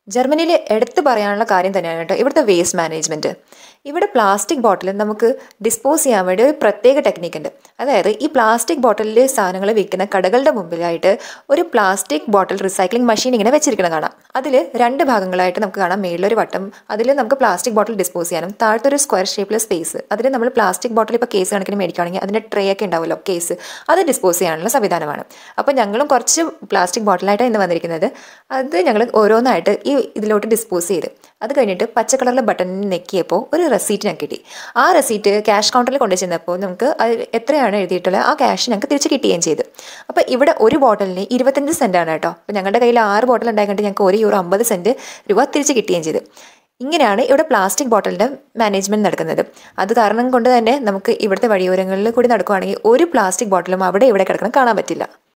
ജർമ്മനിയിൽ എടുത്തു പറയാനുള്ള കാര്യം തന്നെയാണ് കേട്ടോ ഇവിടുത്തെ വേസ്റ്റ് മാനേജ്മെൻറ്റ് ഇവിടെ പ്ലാസ്റ്റിക് ബോട്ടിൽ നമുക്ക് ഡിസ്പോസ് ചെയ്യാൻ വേണ്ടി ഒരു പ്രത്യേക ടെക്നിക്ക് ഉണ്ട് അതായത് ഈ പ്ലാസ്റ്റിക് ബോട്ടിലിൽ സാധനങ്ങൾ വിൽക്കുന്ന കടകളുടെ മുമ്പിലായിട്ട് ഒരു പ്ലാസ്റ്റിക് ബോട്ടിൽ റീസൈക്ലിംഗ് മെഷീൻ ഇങ്ങനെ വെച്ചിരിക്കണം കാണാം അതിൽ രണ്ട് ഭാഗങ്ങളായിട്ട് നമുക്ക് കാണാം മേളിലൊരു വട്ടം അതിൽ നമുക്ക് പ്ലാസ്റ്റിക് ബോട്ടിൽ ഡിസ്പോസ് ചെയ്യാനും താഴത്തെ ഒരു സ്ക്വയർ ഷേപ്പിലെ സ്പേസ് അതിൽ നമ്മൾ പ്ലാസ്റ്റിക് ബോട്ടിൽ ഇപ്പോൾ കേസ് കണക്കിന് മേടിക്കുകയാണെങ്കിൽ അതിൻ്റെ ട്രേ ഒക്കെ ഉണ്ടാവുമല്ലോ കേസ് അത് ഡിസ്പോസ് ചെയ്യാനുള്ള സംവിധാനമാണ് അപ്പോൾ ഞങ്ങളും കുറച്ച് പ്ലാസ്റ്റിക് ബോട്ടിലായിട്ടാണ് ഇന്ന് വന്നിരിക്കുന്നത് അത് ഞങ്ങൾ ഓരോന്നായിട്ട് ഈ ഇതിലോട്ട് ഡിസ്പോസ് ചെയ്ത് അത് കഴിഞ്ഞിട്ട് പച്ച കളറിലെ ബട്ടൺ ഞെക്കിയപ്പോൾ ഒരു റെസീറ്റ് ഞങ്ങൾക്ക് കിട്ടി ആ റെസീറ്റ് ക്യാഷ് കൗണ്ടറിൽ കൊണ്ടു ചെന്നപ്പോൾ നമുക്ക് അത് എത്രയാണ് എഴുതിയിട്ടുള്ളത് ആ ക്യാഷ് ഞങ്ങൾക്ക് തിരിച്ച് കിട്ടുകയും ചെയ്തു അപ്പോൾ ഇവിടെ ഒരു ബോട്ടിലിന് ഇരുപത്തഞ്ച് സെൻറ്റാണ് കേട്ടോ അപ്പോൾ ഞങ്ങളുടെ കയ്യിൽ ആറ് ബോട്ടിൽ ഉണ്ടായിട്ട് ഞങ്ങൾക്ക് ഒരു യൂറോ അമ്പത് സെൻറ്റ് രൂപ തിരിച്ച് കിട്ടുകയും ചെയ്തു ഇങ്ങനെയാണ് ഇവിടെ പ്ലാസ്റ്റിക് ബോട്ടിലിൻ്റെ മാനേജ്മെൻറ്റ് നടക്കുന്നത് അത് കാരണം കൊണ്ട് തന്നെ നമുക്ക് ഇവിടുത്തെ വഴിയോരങ്ങളിൽ കൂടി നടക്കുകയാണെങ്കിൽ ഒരു പ്ലാസ്റ്റിക് ബോട്ടിലും അവിടെ ഇവിടെ കിടക്കണം കാണാൻ പറ്റില്ല